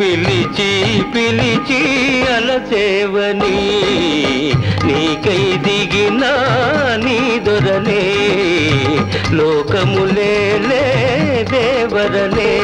పిలిచి పిలిచి అలసేవని నీకై దిగిన నీ దొరనే లోకములే దేవరనే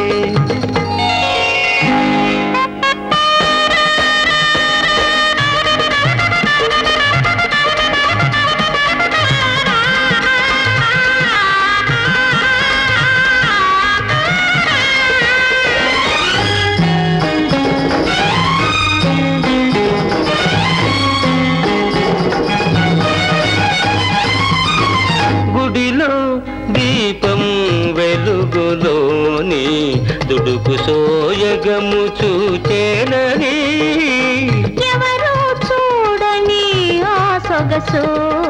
గుడిలో దీపం వెలుగులోని దుడుకు సోయగము చూచేనని ఎవరు చూడని ఆ సొగసు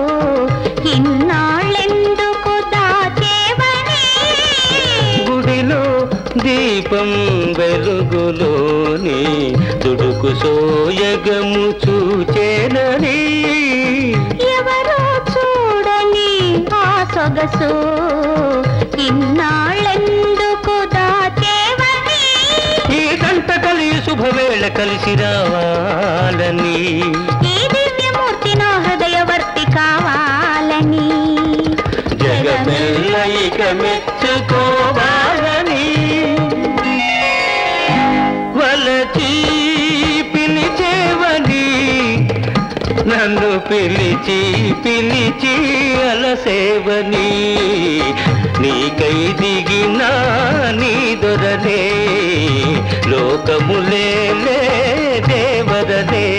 ఇన్నాళ్ళెందుకు దాచేవని గుడిలో దీపం వెలుగులోని దుడుకు సోయగము చూచేనని ఎవరు చూడని ఆ సొగసు ఇన్నాళ్ళెందుకు దాచేవని ఈ గంట కలి శుభవేళ కలిసి రావాలని ఈ దివ్యమూర్తి నా హృదయవర్తి కావాలని జగమెల్ల ఇక మెచ్చుకోవాలని వలచి పిలిచేవని నన్ను పిలిచి పిలిచి అలసేవని నీకై దిగిన నీ దొరనే లోకములే దేవరనే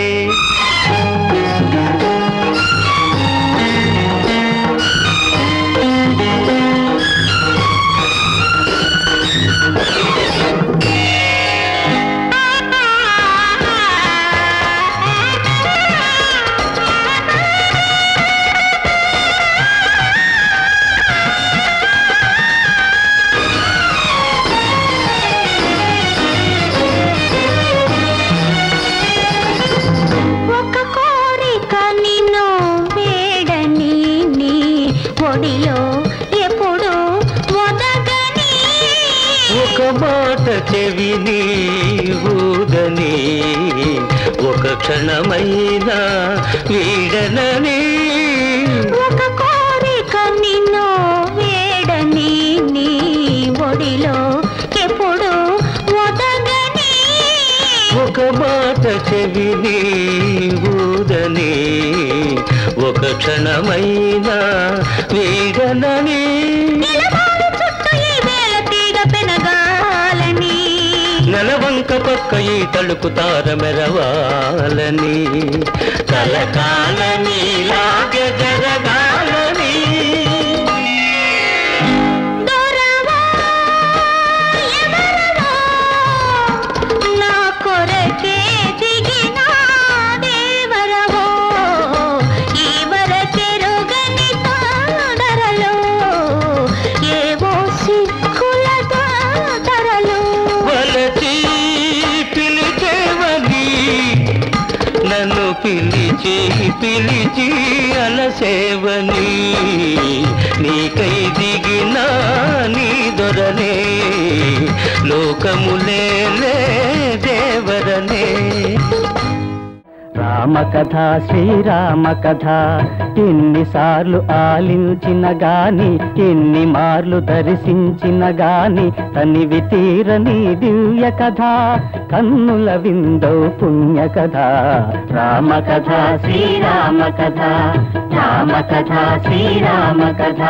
ఒక కోరిక నిన్ను వేడని నీ ఒడిలో ఎప్పుడు ఒదగని ఒక మాట చెవిని ఊదని ఒక క్షణమైనా వీడనని ఒక కోరిక నిన్ను వేడని నీ ఒడిలో ఎప్పుడు ఒదగని ఒక మాట చెవిని ఊదని ఒక క్షణమైనా వీడనని నిలబాలు చుట్టూ ఈ వేళ తీగ పెనగాలని నెలవంక పక్క ఈ తలుపు తార మెరవాలని కలకాలని లాగ జరగాలని దొరవా ఎవరవా నా కొరకే దిగిన దేవరవో ఈ వరకెరుగని తాడరలో ఏవో సిక్కుల తాడరలో వలచి పిలిచేవని నన్ను పిలిచి పిలిచి అలసేవని నీకై దిగిన నీ దొరనే లోకములే దేవరనే రామకథ శ్రీరామ కథ ఎన్నిసార్లు ఆలించిన గాని ఎన్ని మార్లు దర్శించిన గాని తనివి తీరని దివ్య కథ కన్నుల విందో పుణ్య కథ రామ కథ శ్రీరామ కథ రామ కథ శ్రీరామ కథ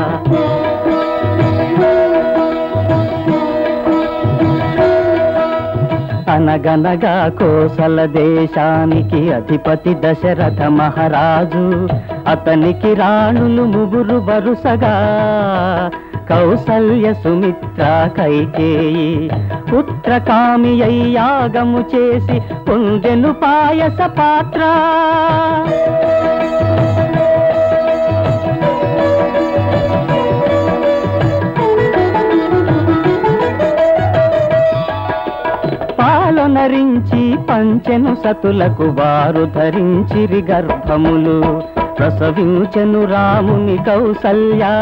అనగనగా కోసల దేశానికి అధిపతి దశరథ మహారాజు అతనికి రాణులు ముగురు వరుసగా కౌసల్య సుమిత్ర కైకేయి పుత్రకామి అయి యాగము చేసి పొందెను పాయస పాత్ర పాలనరించి పంచెను సతులకు వారు ధరించిరి గర్భములు ప్రసవించెను రాముని కౌసల్యా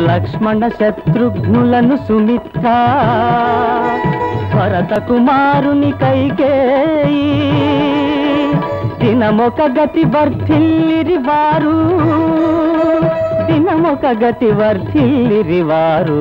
లక్ష్మణ శత్రుఘ్నులను సుమిత్ర భరత కుమారుని కైకేయి దినమొక గతి వర్ధిల్లిరి వారు దినమొక గతి వర్ధిల్లిరి వారు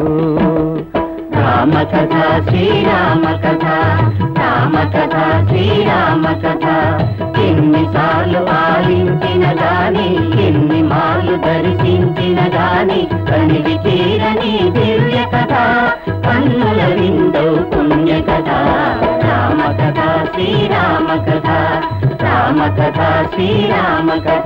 రామ కథ శ్రీరామ కథ రామ కథ శ్రీరామ కథ ఎన్నిసార్లు ఆలించిన గాని ఎన్ని మాలు దర్శించిన గాని కనివి తీరని దివ్య కథ కన్నుల విందో పుణ్య కథ రామ కథ శ్రీరామ కథ రామ కథ శ్రీరామ కథ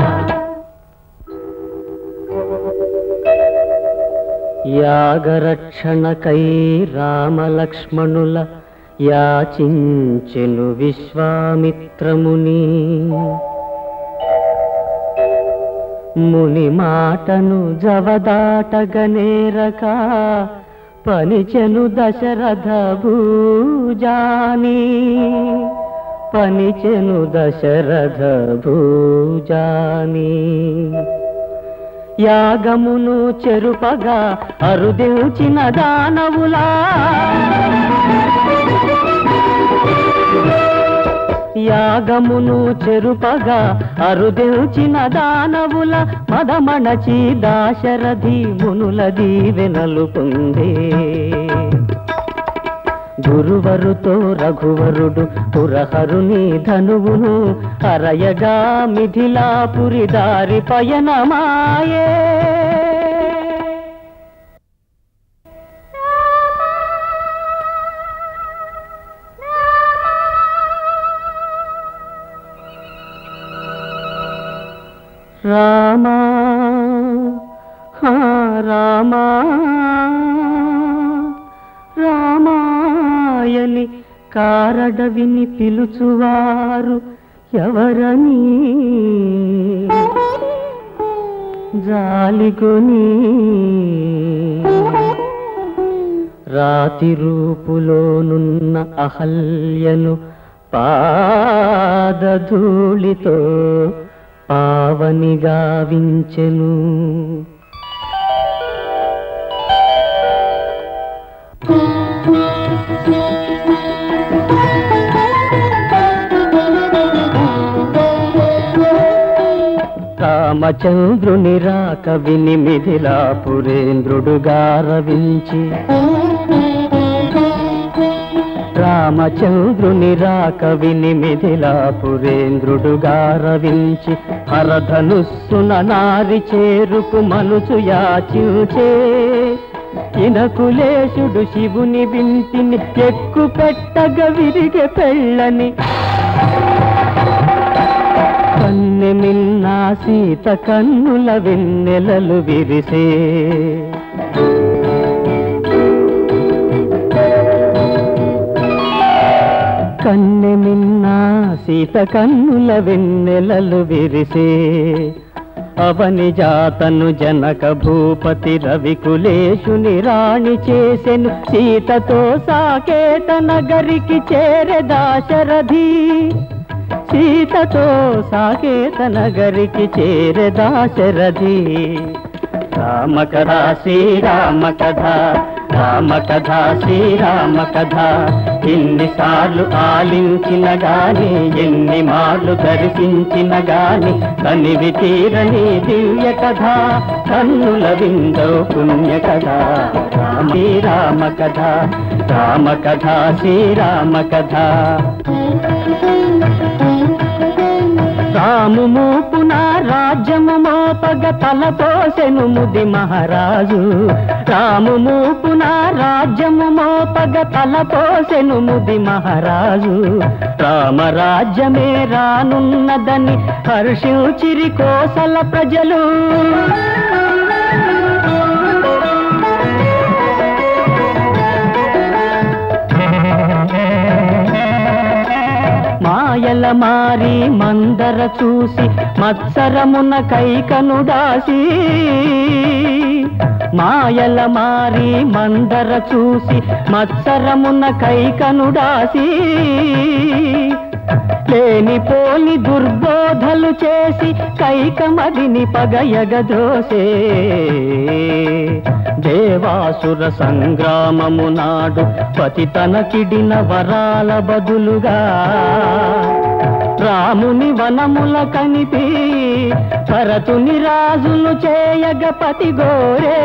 యాగరక్షణకై రామలక్ష్మణుల యాచించెను విశ్వామిత్రముని ముని మాటను జవదాటగనేరక పనిచెను దశరథ భూజాని పనిచెను దశరథ భూజాని యాగమును చెరుపగా అరుదించిన దానవులా యాగమును చెరుపగా అరుదించిన దానవుల మదమణచి దాశరథి మునుల దీవెనలు పొందే గురువరుతో రఘువరుడు పురహరుని ధనువును అరయగా మిథిలాపురి దారి పయనమాయే రామా హా రామా రామాయని కారడవిని పిలుచువారు ఎవరని జాలిగొని రాతి రూపులోనున్న అహల్యను పాదధూళితో పావని గావించెను రామచంద్రుని రాక విని మిథిలాపురేంద్రుడు గారవించి రామచంద్రుని రాక విని మిథిలాపురేంద్రుడు గారవించి హరధనుస్సున నారి చేరుకు మనుచు యాచించే ఇనకులేశుడు శివుని వింటిని ఎక్కు పెట్టగ విరిగె పెళ్ళని కన్నె మిన్నా సీత కన్నుల వెన్నెలలు విరిసే కన్నె మిన్నా సీత కన్నుల వెన్నెలలు విరిసే అవని జాతను జనక భూపతి రవి కులేశుని రాణి చేసెను సీతతో సాకేత నగరికి చేరె దాశరథి సీతతో సాకేత నగరికి చేరె దాశరథి రామ కథ శ్రీరామ కథ రామ కథ శ్రీరామ కథ ఎన్నిసార్లు ఆలించిన గాని ఎన్ని మార్లు దర్శించిన గాని కనివి తీరని దివ్య కథ కన్నుల విందో పుణ్య కథ రామ శ్రీరామ కథ రామ కథ శ్రీరామ కథ రాము మూపున రాజ్యము మోపగ తలపోసెను ముది మహారాజు రాము మూపున రాజ్యము మోపగ తలపోసెను ముది మహారాజు రామరాజ్యమే రానున్నదని హర్షించిరి కోసల ప్రజలు మాయల మారి మందర చూసి మత్సరమున కైకనుడాసి మాయల మారి మందర చూసి మత్సరమున కైకనుడాసి లేనిపోని దుర్బోధలు చేసి కైకమదిని పగయగదోసే దేవాసుర సంగ్రామము నాడు పతి తనకిడిన వరాల బదులుగా రాముని వనముల కనిపి భరతుని రాజును చేయగ పతి గోరే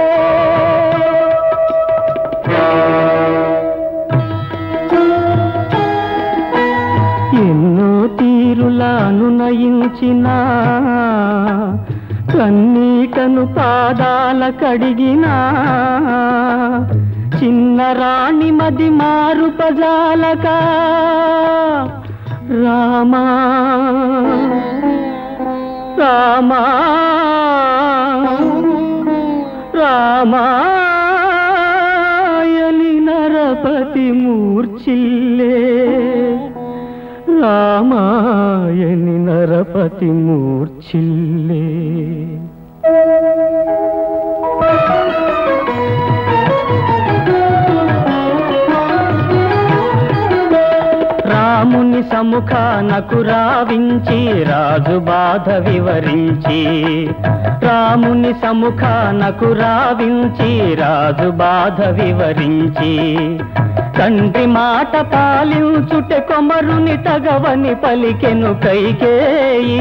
ఎన్నో తీరులా అనునయించిన కన్నీటను పాదాల కడిగినా చిన్న రాణి మది మారు పజాలక రామా రామా రామాయని నరపతి మూర్ఛిల్లే రామాయని నరపతి మూర్ఛిల్లే రాముని సముఖానకు రావించి రాజు బాధ వివరించి రాముని సముఖానకు రావించి రాజు బాధ వివరించి తండ్రి మాట పాలించుట కొమరుని తగవని పలికెను కైకేయి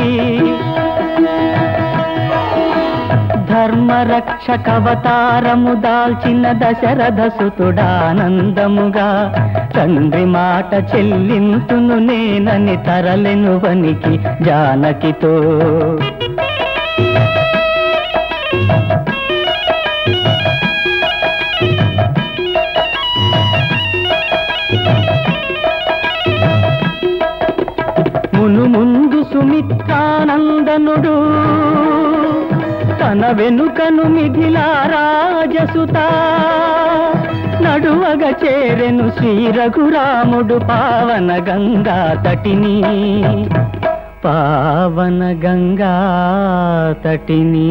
ధర్మరక్షకవతారము దాల్చిన దశరథ సుతుడానందముగా తండ్రి మాట చెల్లింతును నేనని తరలెను వనికి జానకితో మును ముందు సుమిత్రానందనుడు తన వెనుకను మిథిలా రాజసుత నడువగ చేరెను శ్రీ రఘురాముడు పావన గంగా తటిని పావన గంగా తటిని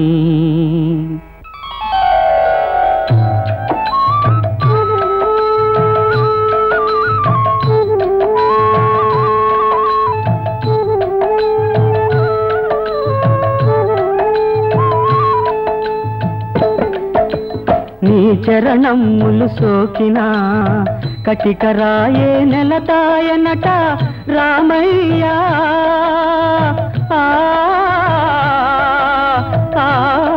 నీ చరణములు సోకినా కటికరాయే నెలతాయనట రామయ్యా ఆ, ఆ,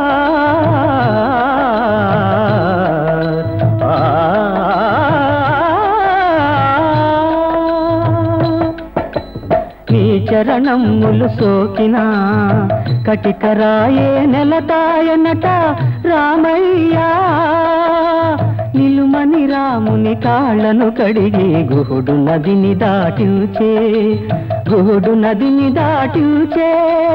ఆ. నీ చరణములు సోకినా కటికరాయే నెలతాయనట రామయ్యా నిలుమని రాముని కాళ్ళను కడిగి గుహుడు నదిని దాటించే గుహుడు నదిని దాటించే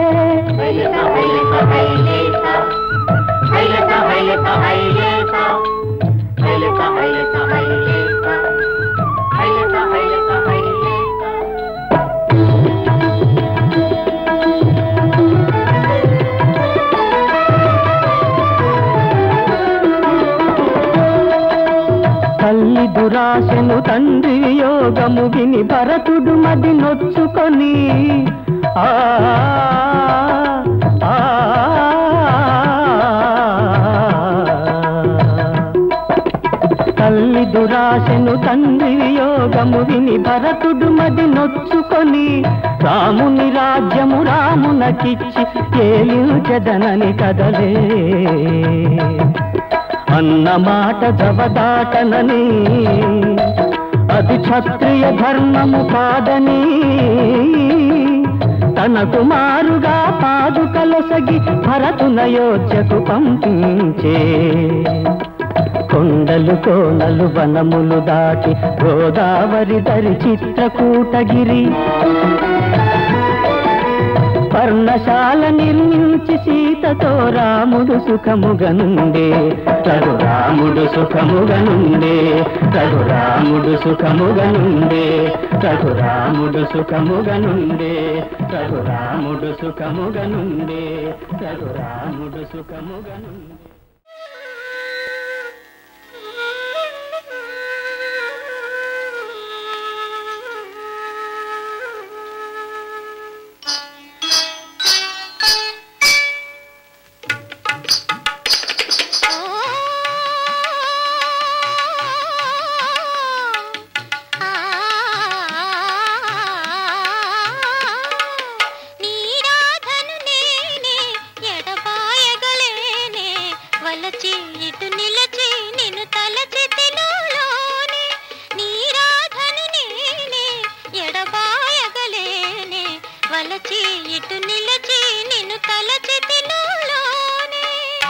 తల్లి దురాశను తండ్రి యోగము విని భరతుడు మది నొచ్చుకొని ఆ ఆ, తల్లి దురాశను తండ్రి యోగము విని భరతుడు మది నొచ్చుకొని రాముని రాజ్యము రామునకిచ్చి ఏలించదనని కదలే అన్న మాట జవదాటనని అది క్షత్రియ ధర్మము కాదని తన కుమారుగా పాదుకలొసగి భరతునయోధ్యకు పంపించే కొండలు కోనలు వనములు దాటి గోదావరి దరి చిత్రకూటగిరి పర్ణశాల నిర్మించి సీతతో రాముడు సుఖముగనుండే రఘురాముడు సుఖముగనుండే రఘురాముడు సుఖముగనుండే రఘురాముడు సుఖముగనుండే రఘురాముడు సుఖముగనుండే రఘురాముడు సుఖముగనుండే Thank you. వలచి ఇటు నిలచి నిన్ను తలచి తినులోనే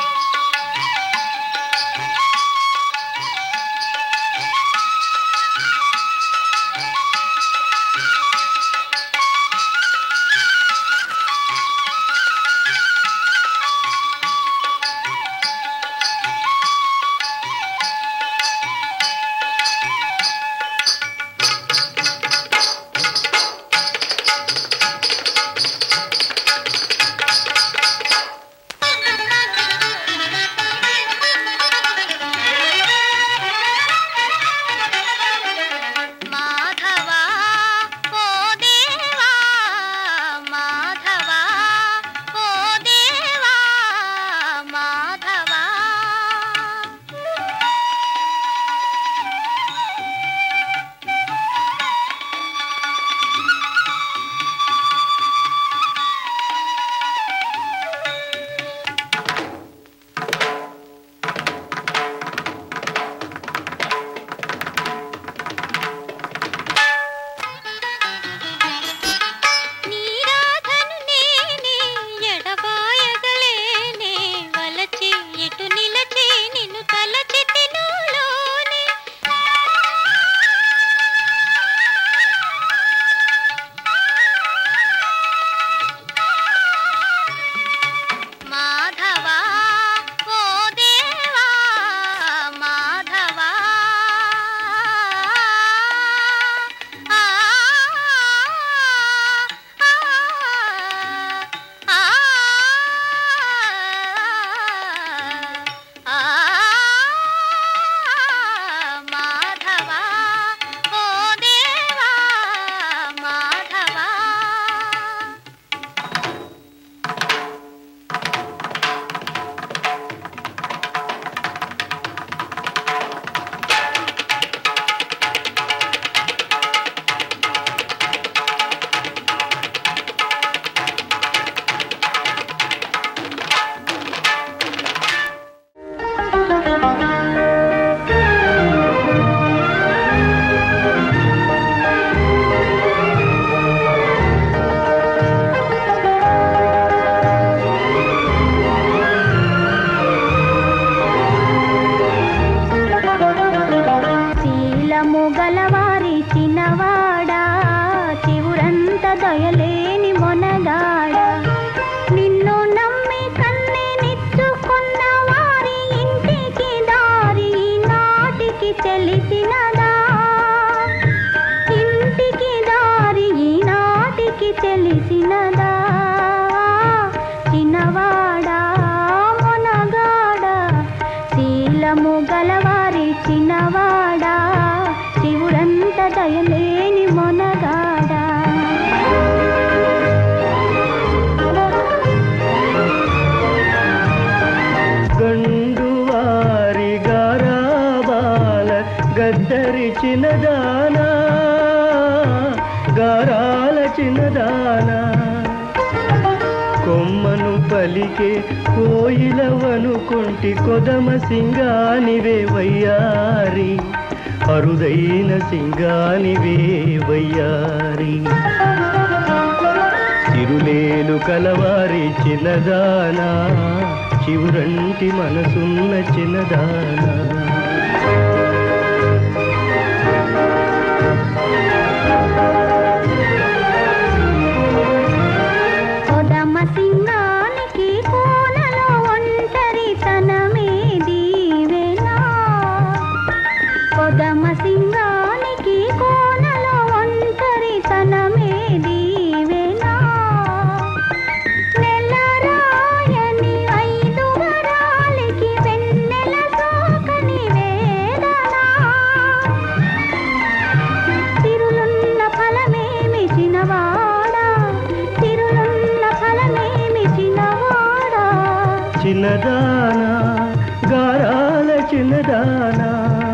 మాధవా ఓ దేవా మాధవా ఓ దేవా మాధవా నీరాధను నేనే ఎడబాయగలేనే వలచి ఇటు నిలచి నిన్ను తలచి తినులోనే మాధవా ఓ దేవా మాధవా ఆ ఆ ఆ మాధవా ఓ దేవా మాధవా శీలము గలవారి చిన్నవాడా చివురంత దయలేని మొనగాడ నిన్ను నమ్మి కన్నే నిచ్చుకున్న వారి ఇంటికి దారి నాటికి తెలిసినదా ఇంటికి దారి నాటికి తెలిసినదా చిన్నవాడా మొనగాడా శీలము గలవారి చిన్నవాడా శివుడంత దయలేని మొనగాడా గండువారి గారాబాల గద్దరి చిన్నదానా గారాల చిన్నదానా కొమ్మను పలికే కోయిలవనుకుంటి కొదమ సింగానివే వయ్యారి అరుదైన సింగానివే వయ్యారి తిరులేలు కలవారి చిన్నదానా చివురంటి మనసున్న చిన్నదానా కొదమ సింగానికి కోనలో ఒంటరి తనమే దీవెనా కొదమ సింగానికి కోనలో ఒంటరి తనమే దీవెనా నెలరాయని ఐదు వరాలకి వెన్నెల సోకని వేదనా తిరులున్న ఫలమేమి చిన్నవాడా తిరులున్న ఫలమేమి చిన్నవాడా చిన్నదానా గారాల చిన్నదానా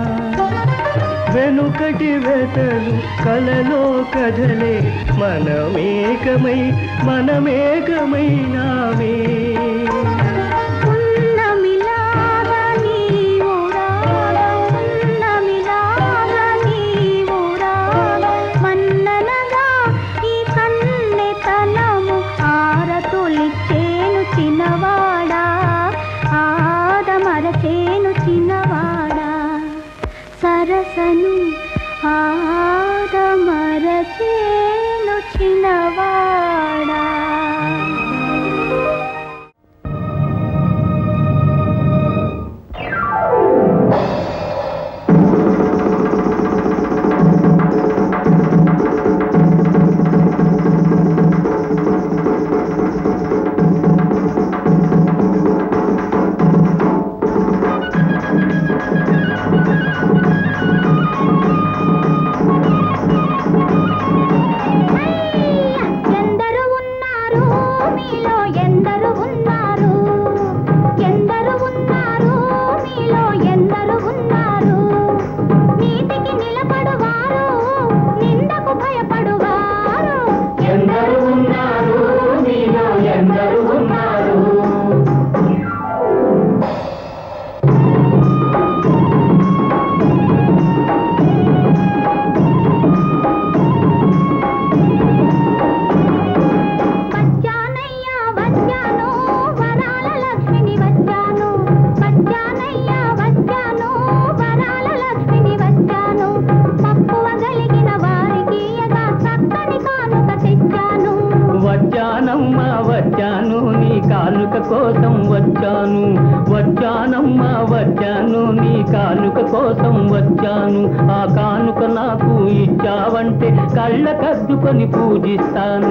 వెనుకటి వెతలు కలలో కదలే మనమేకమై మనమేకమైనామే ఉన్నమిలాగా నీవు రాగా, ఉన్నమిలాగా నీవు రాగా, మన్ననగా ఈ కన్నె తల కోసం వచ్చాను వచ్చానమ్మా వచ్చాను నీ కానుక కోసం వచ్చాను ఆ కానుక నాకు ఇచ్చావంటే కళ్ళ కద్దుకొని పూజిస్తాను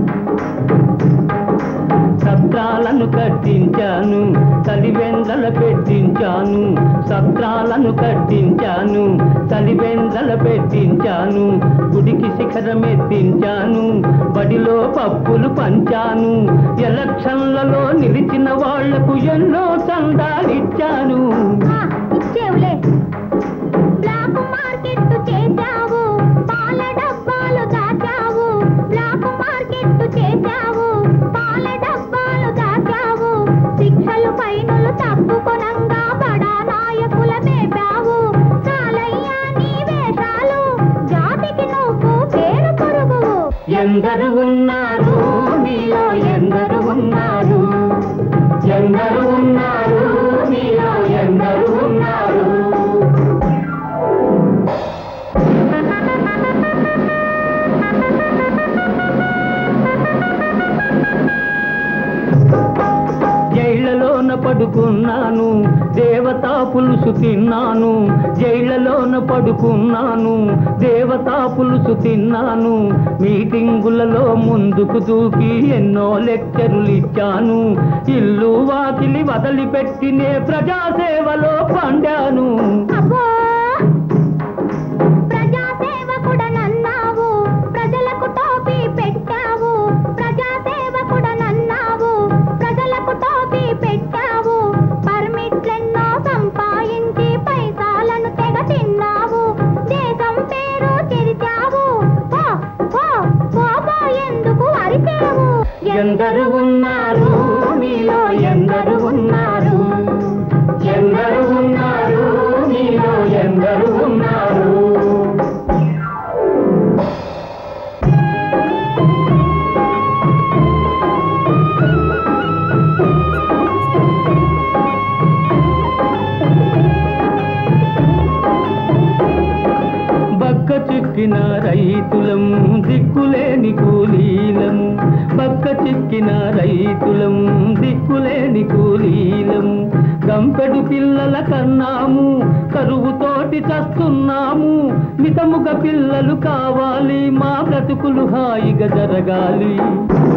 సత్రాలను కట్టించాను తలివెందల పెట్టించాను సత్రాలను కట్టించాను తలివెందల పెట్టించాను గుడికి శిఖరం ఎత్తించాను బడిలో పప్పులు పంచాను ఎలక్షన్లలో నిలిచిన వాళ్లకు ఎన్నో చందాలిచ్చాను ఆ, ఇచ్చేవులే బ్లాక్ మార్కెట్ చేశావు పాల డబ్బాలు దాచావు బ్లాక్ మార్కెట్ చేశావు పాల డబ్బాలు దాచావు శిక్షలు ఫైనులు తప్పుకొనంగా బడా నాయకుల మేపావు చాలయ్యా నీ వేషాలు జాతికి నువ్వు పేరు పొరుగువు ఎందరు ఉన్నారు మీలో ఎందరు ఉన్నారు ఎందరు ఉన్నారు మీలో ఎందరు ఉన్నారు జైళ్లలోన పడుకున్నాను దేవతా పులుసు తిన్నాను జైళ్లలోన పడుకున్నాను దేవతా పులుసు తిన్నాను మీటింగులలో ముందుకు దూకి ఎన్నో లెక్చరులు ఇచ్చాను ఇల్లు వాకిలి వదిలిపెట్టినే ప్రజాసేవలో పండాను అబ్బో ప్రజాసేవకుడనన్నావు ప్రజలకు టోపీ పెట్టావు ప్రజాసేవకుడనన్నావు ప్రజలకు టోపీ పెట్టావు పర్మిట్లెన్నో సంపాదించి పైసాలను తెగ తిన్నావు దేశం పేరు తెరిచావు పో పో పో పో ఎందుకు అరిచేవు ఎందరు ఉన్నారు మీలో ఎందరు ఉన్నారు ఎందరు ఉన్నారు మీలో ఎందరు ఉన్నారు బక్క చిక్కిన రైతులం దిక్కులేని కూలీలం బక్క చిక్కిన రైతులం దిక్కులేని కూలీలం గంపెడు పిల్లల కన్నాము కరువుతోటి చస్తున్నాము మితముగ పిల్లలు కావాలి మా బ్రతుకులు హాయిగా జరగాలి